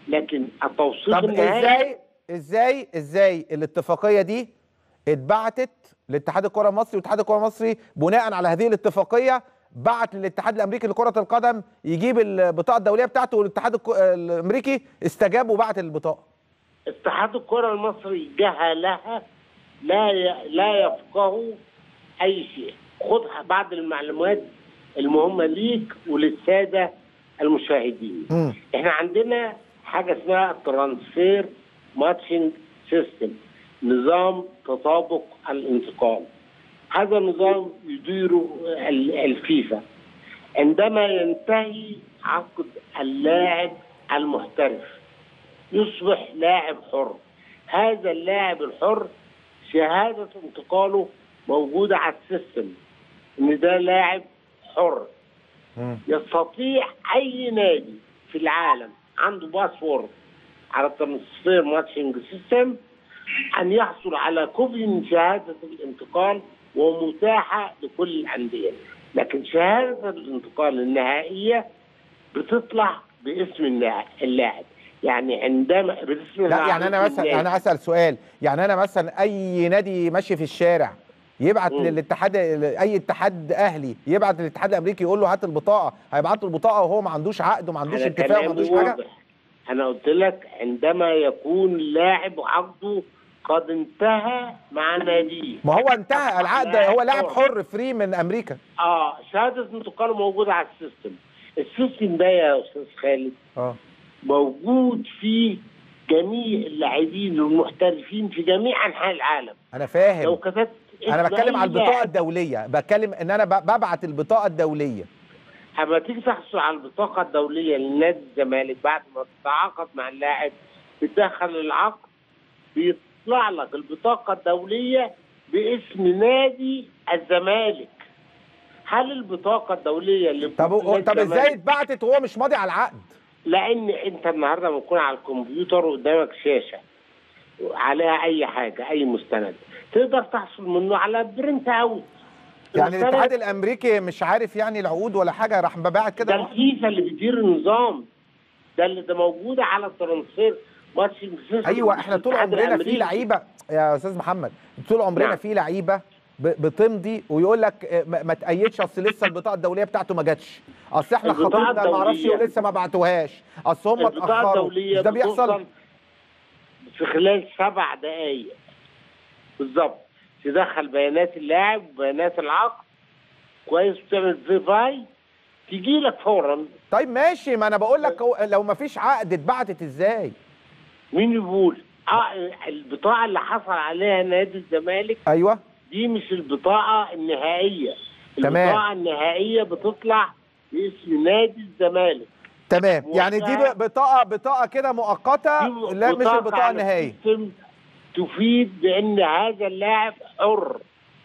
لكن التوثيق طب النهائي ازاي ازاي ازاي الاتفاقيه دي اتبعتت لاتحاد الكره المصري واتحاد الكره المصري بناء على هذه الاتفاقيه بعت للاتحاد الامريكي لكره القدم يجيب البطاقه الدوليه بتاعته والاتحاد الك- الامريكي استجاب وبعت البطاقه اتحاد الكره المصري جهلها لا ي... لا يفقهوا اي شيء خد بعض المعلومات المهمه ليك وللساده المشاهدين مم. احنا عندنا حاجه اسمها الترانسفير ماتشنج سيستم نظام تطابق الانتقال هذا النظام يديره ال- الفيفا عندما ينتهي عقد اللاعب المحترف يصبح لاعب حر هذا اللاعب الحر شهادة انتقاله موجودة على السيستم ان ده لاعب حر مم. يستطيع اي نادي في العالم عنده باسورد على الترانسفير ماتشنج سيستم ان يحصل على كوبي من شهاده الانتقال ومتاحه لكل الانديه لكن شهاده الانتقال النهائيه بتطلع باسم اللاعب اللاعب يعني عندما باسم لا يعني انا اللاعب مثلا انا اسال سؤال يعني انا مثلا اي نادي ماشي في الشارع يبعت مم. للاتحاد اي اتحاد اهلي يبعت للاتحاد الامريكي يقول له هات البطاقه هيبعت له البطاقه وهو ما عندوش عقد وما عندوش أنا اتفاق وما كلامي عندوش حاجه واضح. انا قلت لك عندما يكون لاعب عقده قد انتهى مع ناديه ما هو انتهى العقد هو لاعب حر فري من امريكا اه شهاده انتقاله موجوده على السيستم السيستم ده يا استاذ خالد اه موجود فيه جميع اللاعبين المحترفين في جميع انحاء العالم انا لو فاهم كتبت انا اسم بتكلم أي على البطاقه لاعب، الدوليه بتكلم ان انا ب- ببعت البطاقه الدوليه اما تيجي تحصل على البطاقه الدوليه لنادي الزمالك بعد ما تتعاقد مع اللاعب بتدخل العقد بيطلع لك البطاقه الدوليه باسم نادي الزمالك هل البطاقه الدوليه اللي طب باسم و- نادي طب الزمالك- ازاي اتبعتت وهو مش ماضي على العقد لان انت النهارده لما تكون على الكمبيوتر قدامك شاشه عليها اي حاجه اي مستند تقدر تحصل منه على برنت اوت يعني المستند الاتحاد الامريكي مش عارف يعني العقود ولا حاجه راح مباعت ده كده الفيفا اللي بيدير النظام ده اللي ده موجود على الترانسفير ماتش ايوه احنا طول عمرنا في لعيبه يا استاذ محمد طول عمرنا نعم. في لعيبه ب- بتمضي ويقول لك اه، ما ما تأيدش اصل لسه البطاقه الدوليه بتاعته ما جاتش اصل احنا البطاقة خطيبنا ما اعرفش الدولية. لسه ما بعتوهاش اصل هم البطاقه اتاخروا الدوليه مش ده بيحصل بتوصل في خلال سبع دقائق بالظبط تدخل بيانات اللاعب وبيانات العقد كويس وتعمل فيريفاي تيجي لك فورا طيب ماشي ما انا بقول لك هو- لو ما فيش عقد اتبعتت ازاي مين يقول اه البطاقه اللي حصل عليها نادي الزمالك ايوه دي مش البطاقه النهائيه تمام. البطاقه النهائيه بتطلع باسم نادي الزمالك تمام يعني دي ب- بطاقه بطاقه كده مؤقته دي لا مش بطاقة البطاقه على النهائيه السيستم تفيد بان هذا اللاعب حر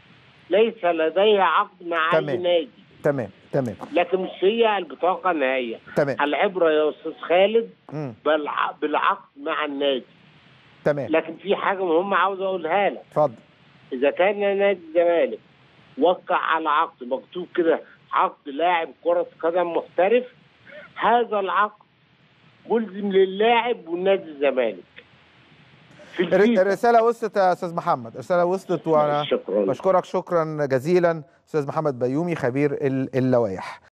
ليس لديه عقد مع اي تمام. نادي تمام تمام لكن مش هي البطاقه النهائيه تمام العبره يا استاذ خالد مم. بالع- بالعقد مع النادي تمام لكن في حاجه مهمه عاوز اقولها لك اتفضل اذا كان نادي الزمالك وقع على عقد مكتوب كده عقد لاعب كره قدم محترف هذا العقد ملزم للاعب ونادي الزمالك في الر- الفيفا الرساله وصلت يا استاذ محمد الرساله وصلت وانا شكرا بشكرك شكرا جزيلا استاذ محمد بيومي خبير ال- اللوائح